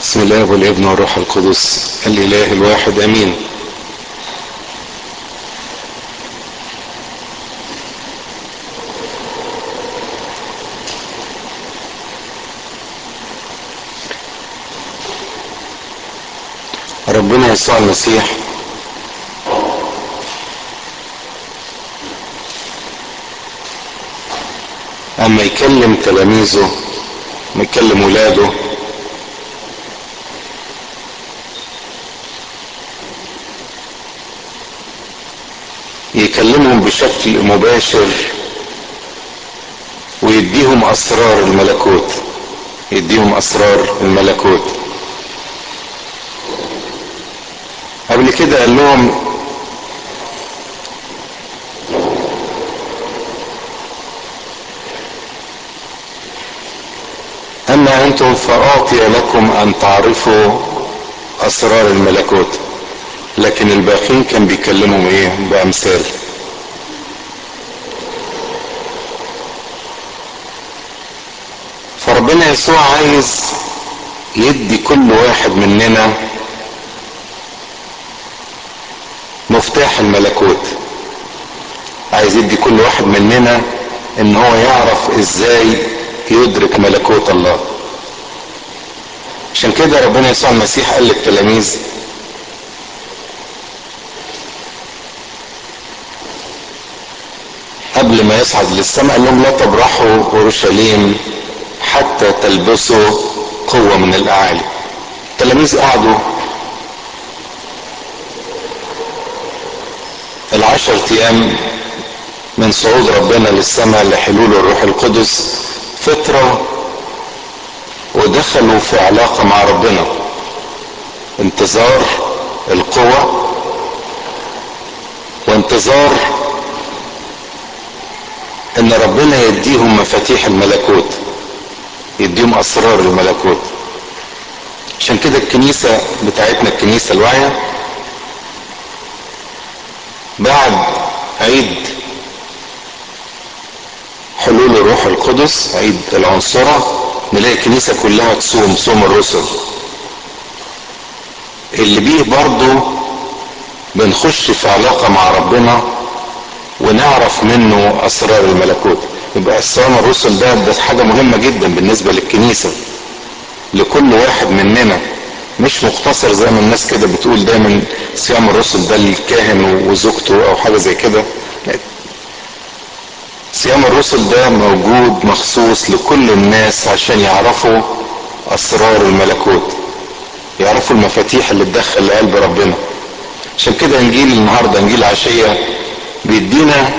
بسم الله والابن والروح القدس الاله الواحد امين ربنا يسوع المسيح اما يكلم تلاميذه ما يكلم ولاده يكلمهم بشكل مباشر ويديهم اسرار الملكوت يديهم اسرار الملكوت قبل كده قال لهم اما انتم فاعطي لكم ان تعرفوا اسرار الملكوت لكن الباقين كان بيكلمهم ايه بامثال فربنا يسوع عايز يدي كل واحد مننا مفتاح الملكوت عايز يدي كل واحد مننا ان هو يعرف ازاي يدرك ملكوت الله عشان كده ربنا يسوع المسيح قال للتلاميذ قبل ما يصعد للسماء قال لهم لا تبرحوا اورشليم حتى تلبسوا قوه من الاعالي التلاميذ قعدوا العشر ايام من صعود ربنا للسماء لحلول الروح القدس فتره ودخلوا في علاقه مع ربنا انتظار القوه وانتظار ان ربنا يديهم مفاتيح الملكوت يديهم اسرار الملكوت عشان كده الكنيسة بتاعتنا الكنيسة الواعية بعد عيد حلول الروح القدس عيد العنصرة نلاقي الكنيسة كلها تصوم صوم الرسل اللي بيه برضو بنخش في علاقة مع ربنا ونعرف منه اسرار الملكوت يبقى صيام الرسل ده ده حاجه مهمه جدا بالنسبه للكنيسه لكل واحد مننا مش مقتصر زي ما الناس كده بتقول دايما صيام الرسل ده للكاهن وزوجته او حاجه زي كده صيام الرسل ده موجود مخصوص لكل الناس عشان يعرفوا اسرار الملكوت يعرفوا المفاتيح اللي تدخل لقلب ربنا عشان كده انجيل النهارده انجيل عشيه بيدينا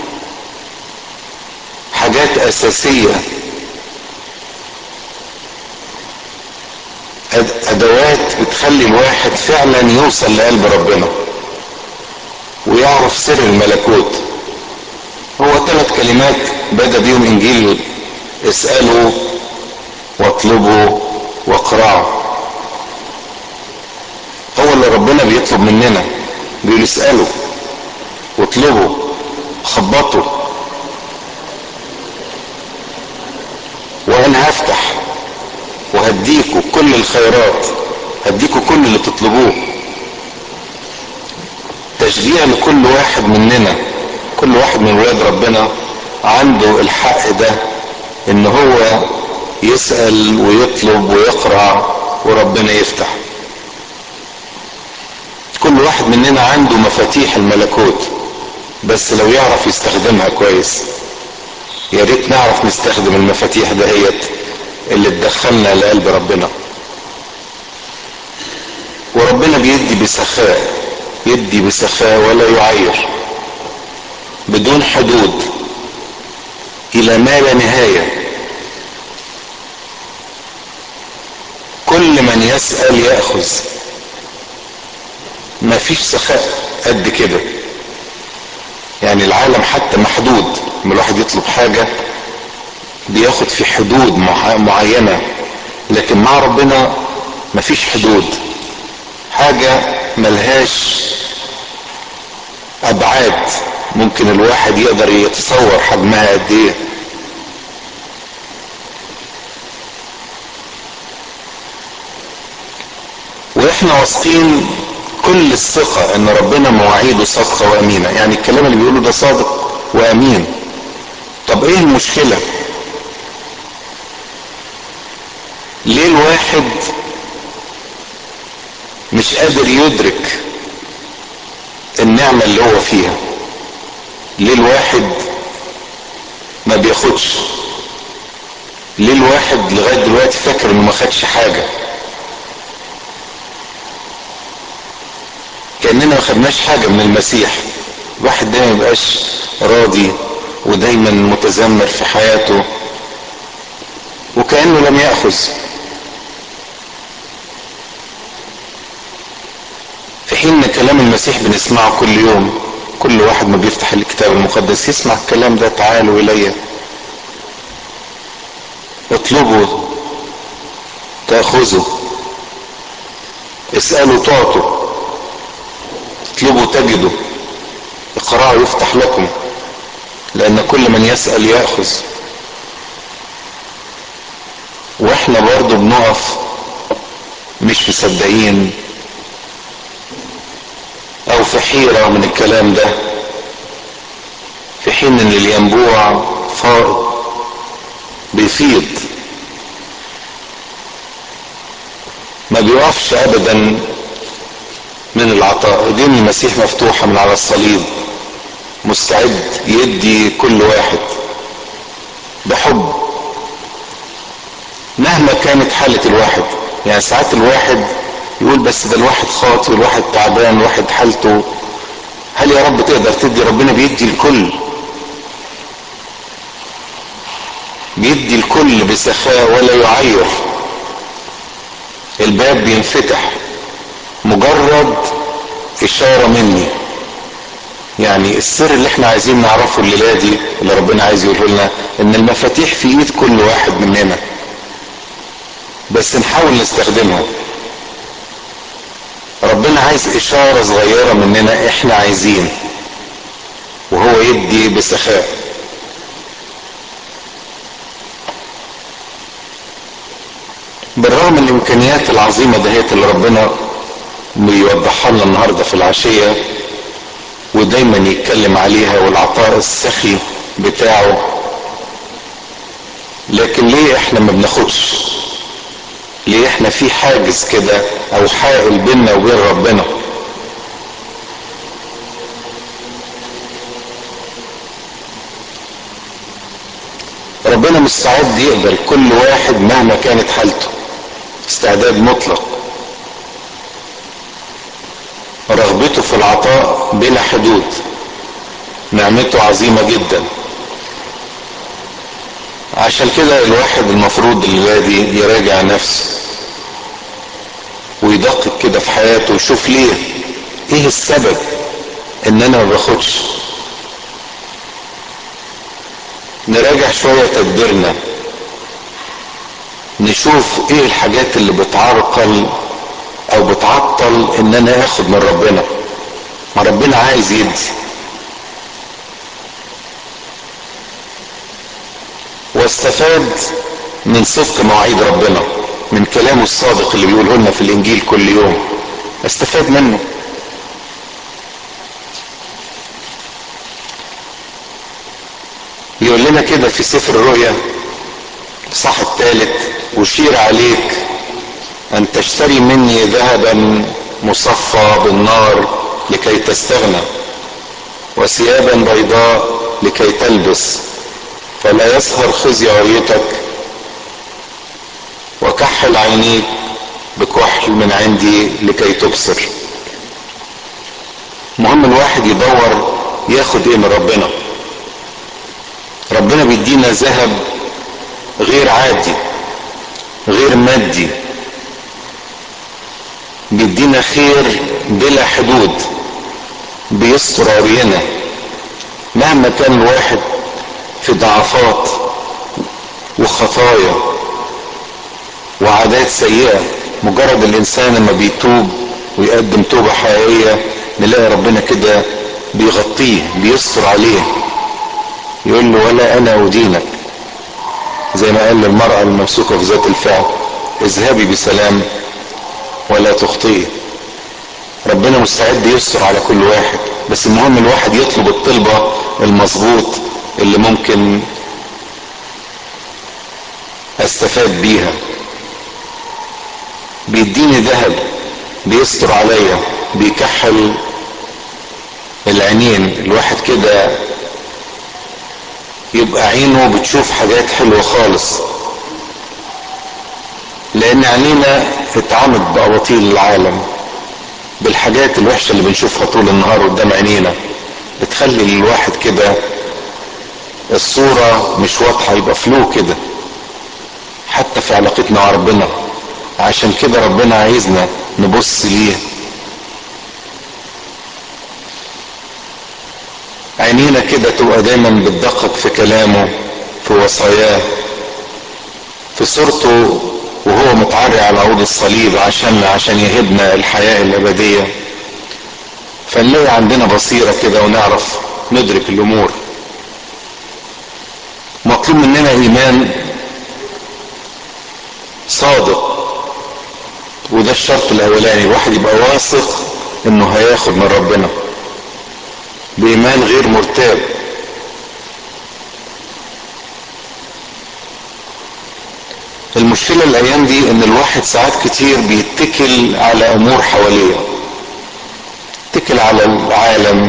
حاجات اساسيه ادوات بتخلي الواحد فعلا يوصل لقلب ربنا ويعرف سر الملكوت هو ثلاث كلمات بدا بيهم انجيل اسالوا واطلبوا واقرعوا هو اللي ربنا بيطلب مننا بيقول اسالوا واطلبوا خبطوا وانا هفتح وهديكوا كل الخيرات هديكوا كل اللي تطلبوه تشجيع لكل واحد مننا كل واحد من ولاد ربنا عنده الحق ده ان هو يسأل ويطلب ويقرع وربنا يفتح كل واحد مننا عنده مفاتيح الملكوت بس لو يعرف يستخدمها كويس يا ريت نعرف نستخدم المفاتيح دهيت اللي تدخلنا لقلب ربنا وربنا بيدي بسخاء يدي بسخاء ولا يعير بدون حدود الى ما لا نهايه كل من يسال ياخذ مفيش سخاء قد كده يعني العالم حتى محدود لما الواحد يطلب حاجة بياخد في حدود معينة لكن مع ربنا مفيش حدود حاجة ملهاش أبعاد ممكن الواحد يقدر يتصور حجمها قد إيه واحنا واثقين كل الثقة ان ربنا مواعيده صادقة وامينة يعني الكلام اللي بيقوله ده صادق وامين طب ايه المشكلة ليه الواحد مش قادر يدرك النعمة اللي هو فيها ليه الواحد ما بياخدش ليه الواحد لغاية دلوقتي فاكر انه ما خدش حاجة كأننا ما خدناش حاجة من المسيح الواحد دايما يبقاش راضي ودايما متذمر في حياته وكأنه لم يأخذ في حين كلام المسيح بنسمعه كل يوم كل واحد ما بيفتح الكتاب المقدس يسمع الكلام ده تعالوا إلي اطلبوا تأخذوا اسألوا تعطوا اطلبوا تجدوا اقرأوا يفتح لكم لأن كل من يسأل يأخذ واحنا برضو بنقف مش مصدقين او في حيرة من الكلام ده في حين ان الينبوع فائض بيفيض ما بيقفش ابدا من العطاء ايدين المسيح مفتوحة من على الصليب مستعد يدي كل واحد بحب مهما كانت حالة الواحد يعني ساعات الواحد يقول بس ده الواحد خاطي والواحد تعبان الواحد حالته هل يا رب تقدر تدي ربنا بيدي الكل بيدي الكل بسخاء ولا يعير الباب بينفتح مجرد اشارة مني يعني السر اللي احنا عايزين نعرفه الليلة دي اللي ربنا عايز يقوله لنا ان المفاتيح في ايد كل واحد مننا بس نحاول نستخدمها ربنا عايز اشارة صغيرة مننا احنا عايزين وهو يدي بسخاء بالرغم من الامكانيات العظيمة دهيت اللي ربنا بيوضحها لنا النهاردة في العشية ودايما يتكلم عليها والعطاء السخي بتاعه لكن ليه احنا ما بناخدش ليه احنا في حاجز كده او حائل بيننا وبين ربنا ربنا مستعد يقبل كل واحد مهما كانت حالته استعداد مطلق رغبته في العطاء بلا حدود نعمته عظيمة جدا عشان كده الواحد المفروض الذي يراجع نفسه ويدقق كده في حياته ويشوف ليه ايه السبب ان انا ما باخدش نراجع شوية تدبيرنا نشوف ايه الحاجات اللي بتعرقل او بتعطل ان انا اخد من ربنا ما ربنا عايز يدي واستفاد من صدق مواعيد ربنا من كلامه الصادق اللي بيقوله لنا في الانجيل كل يوم استفاد منه يقول لنا كده في سفر الرؤيا صح الثالث أشير عليك أن تشتري مني ذهبا مصفى بالنار لكي تستغنى وثيابا بيضاء لكي تلبس فلا يسهر خزي عريتك وكحل عينيك بكحل من عندي لكي تبصر مهم الواحد يدور ياخد ايه من ربنا ربنا بيدينا ذهب غير عادي غير مادي بيدينا خير بلا حدود بيستر عرينا مهما كان الواحد في ضعفات وخطايا وعادات سيئة مجرد الإنسان لما بيتوب ويقدم توبة حقيقية نلاقي ربنا كده بيغطيه بيستر عليه يقول له ولا أنا أدينك زي ما قال للمرأة الممسوكة في ذات الفعل اذهبي بسلام ولا تخطئي ربنا مستعد يستر على كل واحد بس المهم الواحد يطلب الطلبة المظبوط اللي ممكن استفاد بيها بيديني ذهب بيستر عليا بيكحل العينين الواحد كده يبقى عينه بتشوف حاجات حلوة خالص لان عينينا اتعمت بأباطيل العالم بالحاجات الوحشة اللي بنشوفها طول النهار قدام عينينا بتخلي الواحد كده الصورة مش واضحة يبقى فلو كده حتى في علاقتنا مع ربنا عشان كده ربنا عايزنا نبص ليه عينينا كده تبقى دايما بتدقق في كلامه في وصاياه في صورته وهو متعري على عود الصليب عشان عشان يهبنا الحياة الأبدية فنلاقي عندنا بصيرة كده ونعرف ندرك الأمور مطلوب مننا إيمان صادق وده الشرط الأولاني الواحد يبقى واثق إنه هياخد من ربنا بإيمان غير مرتاب المشكلة الأيام دي إن الواحد ساعات كتير بيتكل على أمور حواليه يتكل على العالم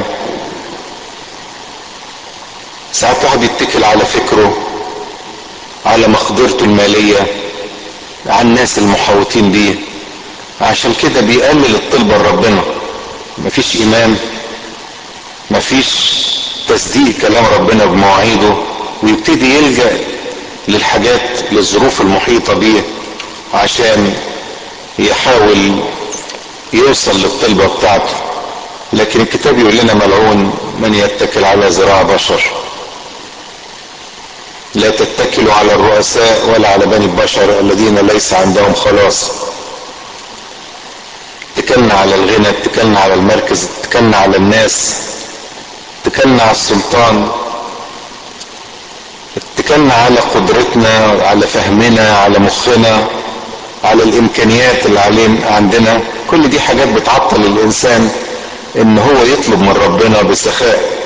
ساعات واحد يتكل على فكره على مقدرته المالية على الناس المحاوطين بيه عشان كده بيقلل الطلبة لربنا مفيش إيمان مفيش تصديق كلام ربنا بمواعيده ويبتدي يلجأ للحاجات للظروف المحيطة بيه عشان يحاول يوصل للطلبة بتاعته لكن الكتاب يقول لنا ملعون من يتكل على ذراع بشر لا تتكلوا على الرؤساء ولا على بني البشر الذين ليس عندهم خلاص اتكلنا على الغنى اتكلنا على المركز اتكلنا على الناس اتكلنا على السلطان اتكلنا على قدرتنا على فهمنا على مخنا على الامكانيات اللي علينا عندنا كل دي حاجات بتعطل الانسان ان هو يطلب من ربنا بسخاء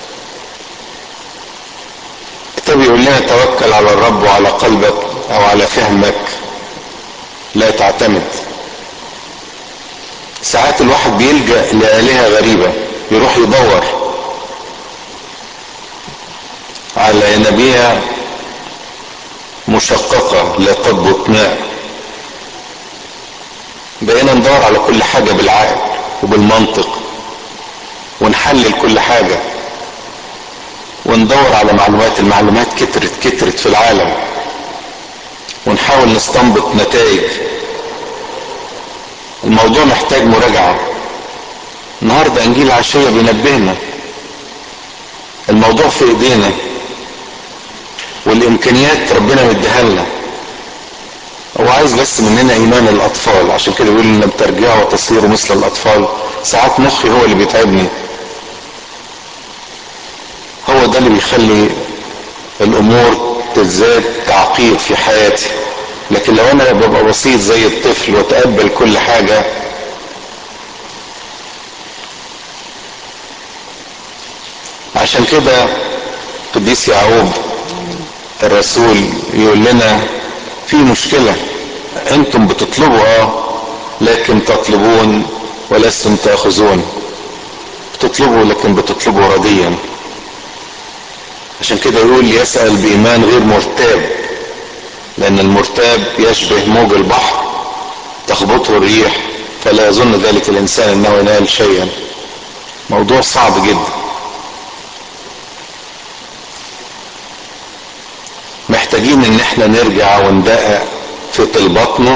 الكتاب يقول لنا توكل على الرب وعلى قلبك او على فهمك لا تعتمد ساعات الواحد بيلجأ لآلهة غريبة يروح يدور على ينابيع مشققة لا تضبط ماء بقينا ندور على كل حاجة بالعقل وبالمنطق ونحلل كل حاجة وندور على معلومات المعلومات كترت كترت في العالم ونحاول نستنبط نتائج الموضوع محتاج مراجعة النهاردة انجيل العشية بينبهنا الموضوع في ايدينا والامكانيات ربنا مديها لنا هو عايز بس مننا ايمان الاطفال عشان كده بيقول لما بترجعوا وتصيروا مثل الاطفال ساعات مخي هو اللي بيتعبني هو ده اللي بيخلي الامور تزداد تعقيد في حياتي لكن لو انا ببقى بسيط زي الطفل واتقبل كل حاجه عشان كده قديس يعقوب الرسول يقول لنا في مشكلة انتم بتطلبوا اه لكن تطلبون ولستم تأخذون بتطلبوا لكن بتطلبوا رديا عشان كده يقول يسأل بإيمان غير مرتاب لأن المرتاب يشبه موج البحر تخبطه الريح فلا يظن ذلك الإنسان أنه ينال شيئا موضوع صعب جدا محتاجين ان احنا نرجع وندقق في طلباتنا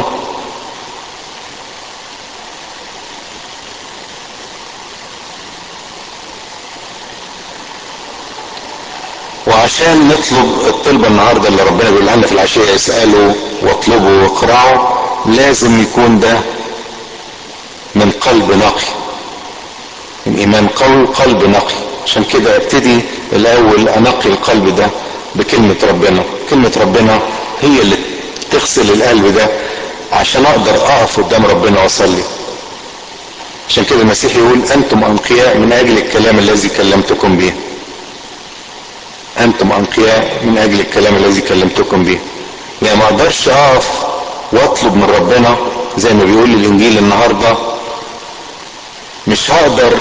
وعشان نطلب الطلبة النهاردة اللي ربنا بيقولها لنا في العشية اسألوا واطلبوا واقرعوا لازم يكون ده من قلب نقي من ايمان قوي قلب نقي عشان كده ابتدي الاول انقي القلب ده بكلمة ربنا كلمة ربنا هي اللي تغسل القلب ده عشان اقدر اقف قدام ربنا واصلي عشان كده المسيح يقول انتم انقياء من اجل الكلام الذي كلمتكم به انتم انقياء من اجل الكلام الذي كلمتكم به يعني ما اقدرش اقف واطلب من ربنا زي ما بيقول الانجيل النهارده مش هقدر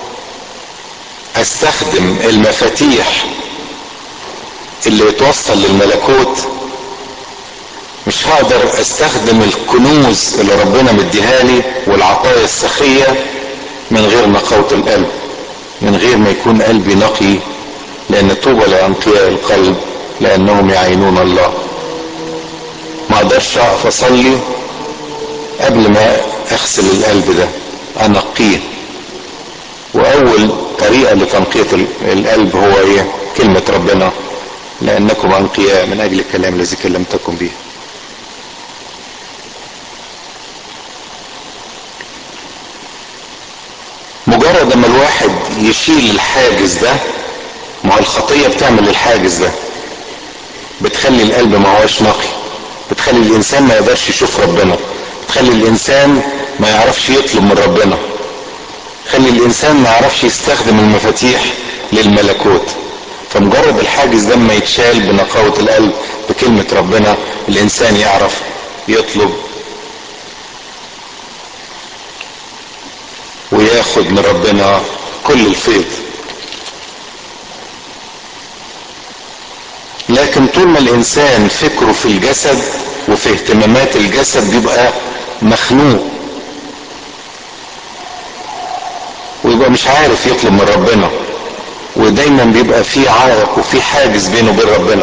استخدم المفاتيح اللي توصل للملكوت مش هقدر استخدم الكنوز اللي ربنا مديها لي والعطايا السخية من غير نقاوة القلب من غير ما يكون قلبي نقي لان طوبى لانقياء القلب لانهم يعينون الله ما اقدرش اقف اصلي قبل ما اغسل القلب ده انقيه واول طريقة لتنقية القلب هو ايه كلمة ربنا لانكم انقياء من اجل الكلام الذي كلمتكم به مجرد اما الواحد يشيل الحاجز ده ما هو الخطيه بتعمل الحاجز ده بتخلي القلب ما هوش نقي بتخلي الانسان ما يقدرش يشوف ربنا بتخلي الانسان ما يعرفش يطلب من ربنا تخلي الانسان ما يعرفش يستخدم المفاتيح للملكوت فمجرد الحاجز ده ما يتشال بنقاوة القلب بكلمة ربنا الانسان يعرف يطلب وياخد من ربنا كل الفيض لكن طول ما الانسان فكره في الجسد وفي اهتمامات الجسد بيبقى مخنوق ويبقى مش عارف يطلب من ربنا ودايما بيبقى في عائق وفي حاجز بينه وبين ربنا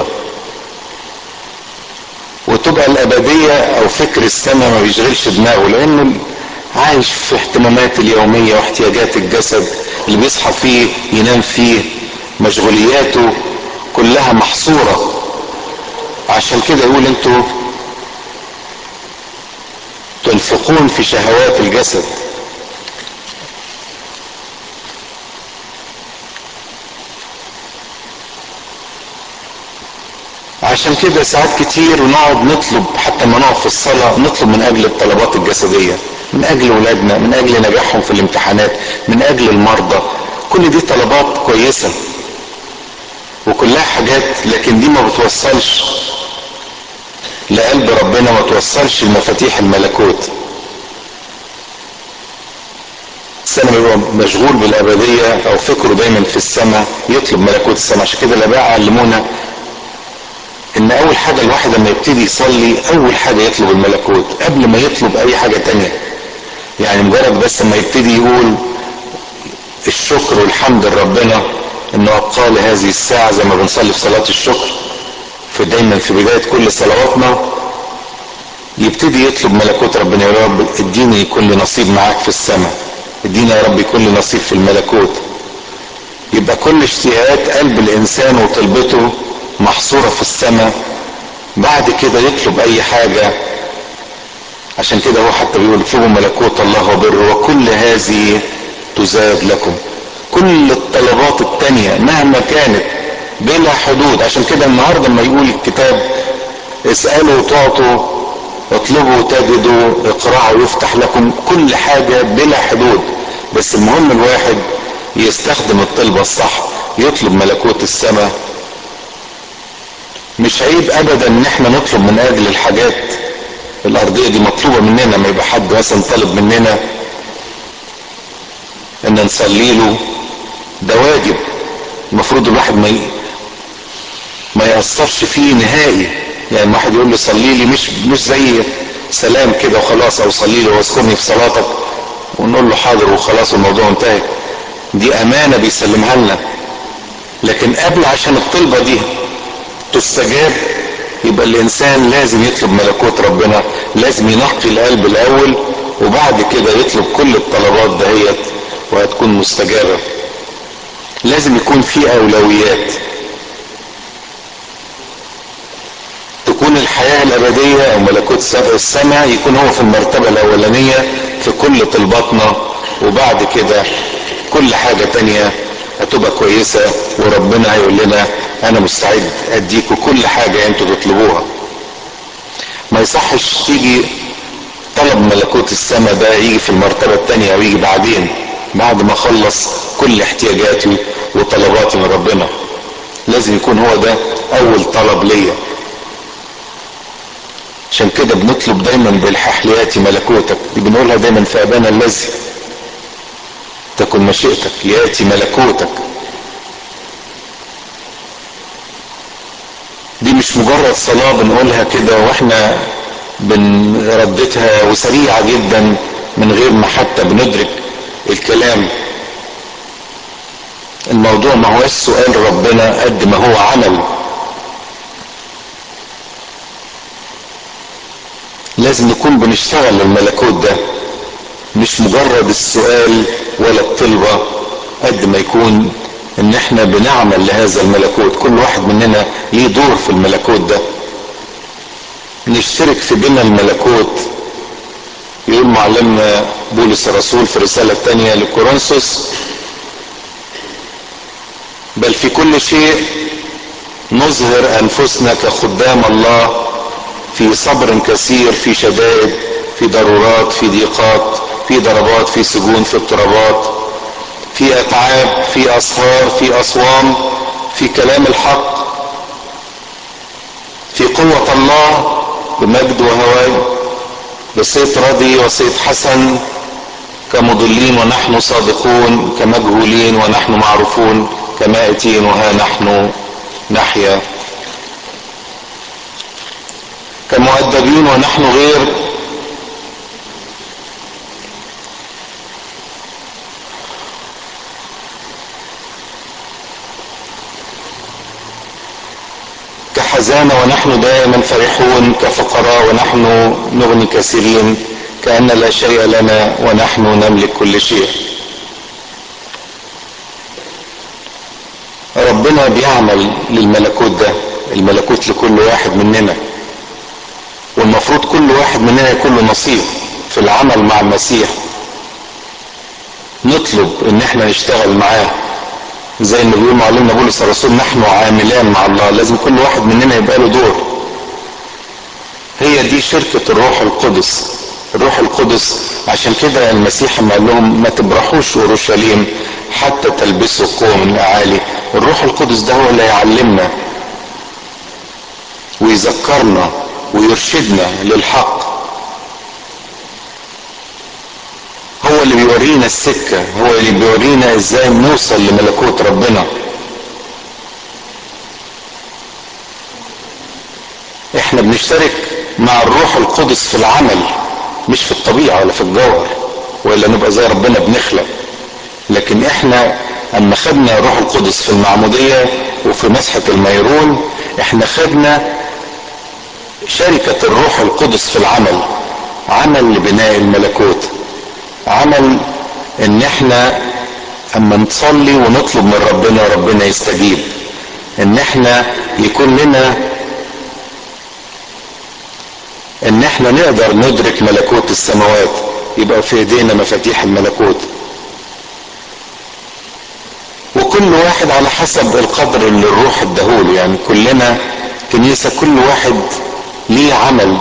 وتبقى الابديه او فكر السماء ما بيشغلش دماغه لانه عايش في اهتمامات اليوميه واحتياجات الجسد اللي بيصحى فيه ينام فيه مشغولياته كلها محصوره عشان كده يقول انتوا تنفقون في شهوات الجسد عشان كده ساعات كتير ونقعد نطلب حتى ما نقف في الصلاة نطلب من أجل الطلبات الجسدية من أجل ولادنا من أجل نجاحهم في الامتحانات من أجل المرضى كل دي طلبات كويسة وكلها حاجات لكن دي ما بتوصلش لقلب ربنا ما توصلش المفاتيح الملكوت السنة بيبقى مشغول بالأبدية أو فكره دايما في السماء يطلب ملكوت السماء عشان كده الآباء علمونا ان اول حاجة الواحد لما يبتدي يصلي اول حاجة يطلب الملكوت قبل ما يطلب اي حاجة تانية يعني مجرد بس لما يبتدي يقول الشكر والحمد لربنا انه قال هذه الساعة زي ما بنصلي في صلاة الشكر في دايما في بداية كل صلواتنا يبتدي يطلب ملكوت ربنا يا رب اديني يكون لي نصيب معاك في السماء اديني يا رب يكون لي نصيب في الملكوت يبقى كل اشتياقات قلب الانسان وطلبته محصورة في السماء بعد كده يطلب اي حاجة عشان كده هو حتى بيقول اطلبوا ملكوت الله وبره وكل هذه تزاد لكم كل الطلبات التانية مهما كانت بلا حدود عشان كده النهاردة لما يقول الكتاب اسألوا تعطوا اطلبوا تجدوا اقرعوا يفتح لكم كل حاجة بلا حدود بس المهم الواحد يستخدم الطلبة الصح يطلب ملكوت السماء مش عيب ابدا ان احنا نطلب من اجل الحاجات الارضية دي مطلوبة مننا ما يبقى حد مثلا طالب مننا ان نصلي له ده واجب المفروض الواحد ما ي... ما يأثرش فيه نهائي يعني واحد يقول لي صلي لي مش مش زي سلام كده وخلاص او صلي لي واذكرني في صلاتك ونقول له حاضر وخلاص الموضوع انتهى دي امانة بيسلمها لنا لكن قبل عشان الطلبة دي تستجاب يبقى الانسان لازم يطلب ملكوت ربنا لازم ينقي القلب الاول وبعد كده يطلب كل الطلبات دهيت وهتكون مستجابة لازم يكون في اولويات تكون الحياة الابدية او ملكوت السماء يكون هو في المرتبة الاولانية في كل طلباتنا وبعد كده كل حاجة تانية هتبقى كويسة وربنا هيقول لنا انا مستعد اديكوا كل حاجة انتوا تطلبوها ما يصحش تيجي طلب ملكوت السماء ده يجي في المرتبة التانية او يجي بعدين بعد ما اخلص كل احتياجاتي وطلباتي من ربنا لازم يكون هو ده اول طلب ليا عشان كده بنطلب دايما بالحاح لياتي ملكوتك دي بنقولها دايما في ابانا الذي تكن مشيئتك لياتي ملكوتك دي مش مجرد صلاة بنقولها كده واحنا بنرددها وسريعة جدا من غير ما حتى بندرك الكلام الموضوع ما هو سؤال ربنا قد ما هو عمل لازم نكون بنشتغل الملكوت ده مش مجرد السؤال ولا الطلبة قد ما يكون ان احنا بنعمل لهذا الملكوت كل واحد مننا ليه دور في الملكوت ده نشترك في بناء الملكوت يقول معلمنا بولس الرسول في رسالة تانية لكورنثوس بل في كل شيء نظهر انفسنا كخدام الله في صبر كثير في شدائد في ضرورات في ضيقات في ضربات في سجون في اضطرابات في اتعاب في اسهار في اصوام في كلام الحق في قوة الله بمجد وهواي بصيت رضي وصيت حسن كمضلين ونحن صادقون كمجهولين ونحن معروفون كمائتين وها نحن نحيا كمؤدبين ونحن غير كحزانة ونحن دائما فرحون كفقراء ونحن نغني كثيرين كأن لا شيء لنا ونحن نملك كل شيء ربنا بيعمل للملكوت ده الملكوت لكل واحد مننا والمفروض كل واحد مننا يكون له نصيب في العمل مع المسيح نطلب ان احنا نشتغل معاه زي ما بيقول معلمنا بولس الرسول نحن عاملان مع الله لازم كل واحد مننا يبقى له دور هي دي شركة الروح القدس الروح القدس عشان كده المسيح ما قال لهم ما تبرحوش اورشليم حتى تلبسوا قوة من الاعالي الروح القدس ده هو اللي يعلمنا ويذكرنا ويرشدنا للحق هو اللي بيورينا السكة هو اللي بيورينا ازاي نوصل لملكوت ربنا احنا بنشترك مع الروح القدس في العمل مش في الطبيعة ولا في الجوهر ولا نبقى زي ربنا بنخلق لكن احنا اما خدنا الروح القدس في المعمودية وفي مسحة الميرون احنا خدنا شركة الروح القدس في العمل عمل لبناء الملكوت عمل ان احنا اما نصلي ونطلب من ربنا ربنا يستجيب ان احنا يكون لنا ان احنا نقدر ندرك ملكوت السماوات يبقى في ايدينا مفاتيح الملكوت وكل واحد على حسب القدر اللي الروح اداهوله يعني كلنا كنيسة كل واحد ليه عمل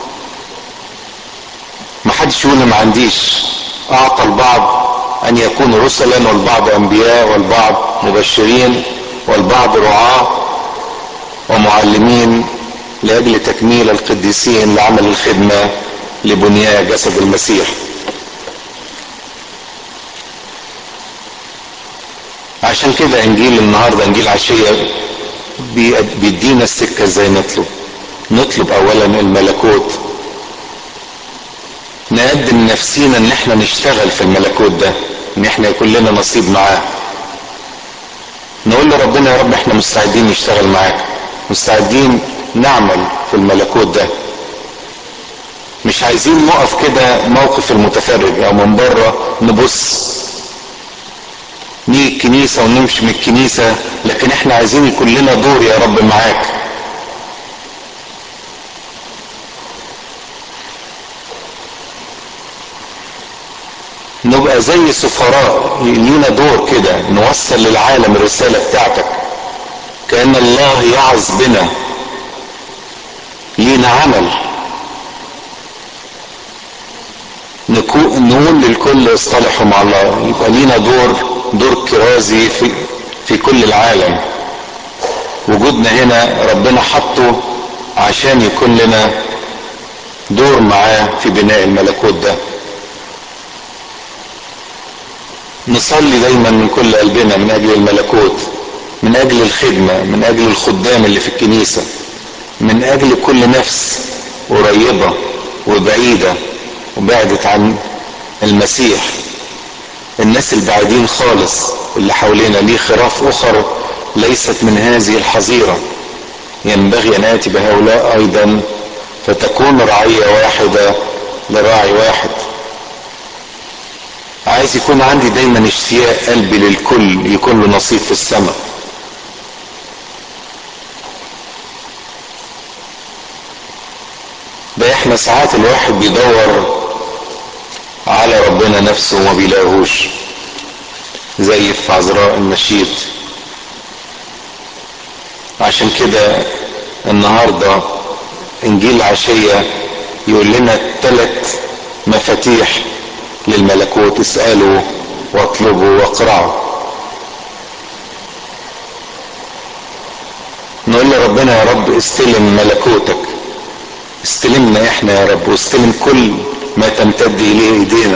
محدش يقول ما عنديش اعطى البعض ان يكونوا رسلا والبعض انبياء والبعض مبشرين والبعض رعاة ومعلمين لاجل تكميل القديسين لعمل الخدمة لبنياء جسد المسيح عشان كده انجيل النهاردة انجيل عشية بيدينا السكة ازاي نطلب نطلب اولا الملكوت نقدم نفسينا ان احنا نشتغل في الملكوت ده ان احنا يكون لنا نصيب معاه نقول لربنا يا رب احنا مستعدين نشتغل معاك مستعدين نعمل في الملكوت ده مش عايزين نقف كده موقف المتفرج او من بره نبص نيجي الكنيسة ونمشي من الكنيسة لكن احنا عايزين يكون لنا دور يا رب معاك نبقى زي سفراء لينا دور كده نوصل للعالم الرسالة بتاعتك كأن الله يعظ بنا لينا عمل نقول للكل اصطلحوا مع الله يبقى لينا دور دور كرازي في في كل العالم وجودنا هنا ربنا حطه عشان يكون لنا دور معاه في بناء الملكوت ده نصلي دايما من كل قلبنا من اجل الملكوت من اجل الخدمة من اجل الخدام اللي في الكنيسة من اجل كل نفس قريبة وبعيدة وبعدت عن المسيح الناس البعيدين خالص اللي حوالينا ليه خراف اخر ليست من هذه الحظيرة ينبغي ان اتي بهؤلاء ايضا فتكون رعية واحدة لراعي واحد عايز يكون عندي دايما اشتياق قلبي للكل يكون له نصيب في السماء ده احنا ساعات الواحد بيدور على ربنا نفسه وما بيلاقوهوش زي في عذراء النشيد عشان كده النهارده انجيل عشيه يقول لنا ثلاث مفاتيح للملكوت اسالوا واطلبوا واقرعوا نقول لربنا يا رب استلم ملكوتك استلمنا احنا يا رب واستلم كل ما تمتد اليه ايدينا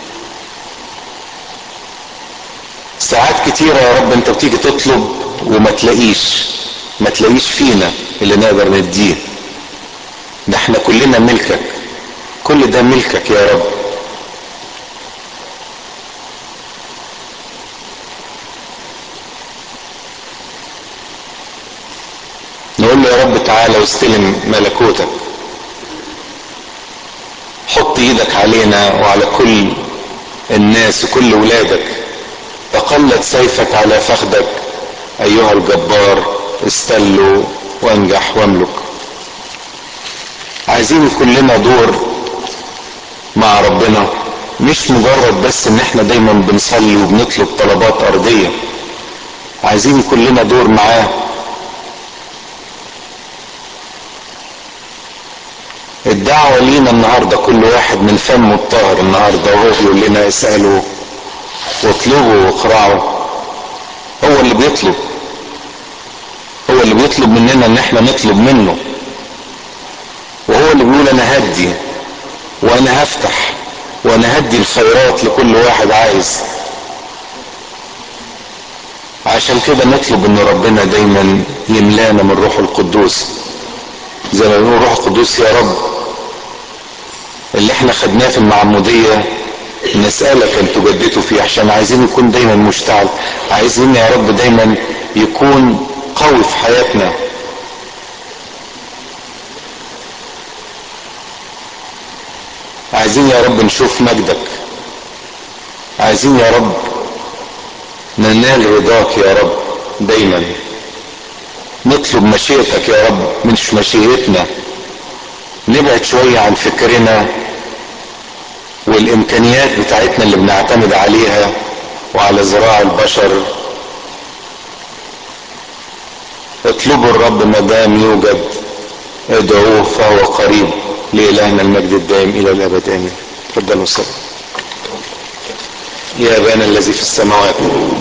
ساعات كتيرة يا رب انت بتيجي تطلب وما تلاقيش ما تلاقيش فينا اللي نقدر نديه ده احنا كلنا ملكك كل ده ملكك يا رب نقول له يا رب تعالى واستلم ملكوتك حط ايدك علينا وعلى كل الناس وكل ولادك تقلد سيفك على فخدك ايها الجبار استلوا وانجح واملك عايزين يكون لنا دور مع ربنا مش مجرد بس ان احنا دايما بنصلي وبنطلب طلبات ارضيه عايزين يكون لنا دور معاه الدعوة لينا النهاردة كل واحد من فمه الطاهر النهاردة وهو بيقول لنا اسألوا واطلبوا واقرعوا هو اللي بيطلب هو اللي بيطلب مننا ان احنا نطلب منه وهو اللي بيقول انا هدي وانا هفتح وانا هدي الخيرات لكل واحد عايز عشان كده نطلب ان ربنا دايما يملانا من روح القدوس زي ما بنقول روح القدوس يا رب اللي احنا خدناه في المعمودية نسألك ان تجدده فيه عشان عايزين يكون دايما مشتعل عايزين يا رب دايما يكون قوي في حياتنا عايزين يا رب نشوف مجدك عايزين يا رب ننال رضاك يا رب دايما نطلب مشيئتك يا رب مش مشيئتنا نبعد شوية عن فكرنا والامكانيات بتاعتنا اللي بنعتمد عليها وعلى ذراع البشر اطلبوا الرب ما دام يوجد ادعوه فهو قريب لإلهنا المجد الدائم إلى الأبد آمين تفضلوا صلوا يا أبانا الذي في السماوات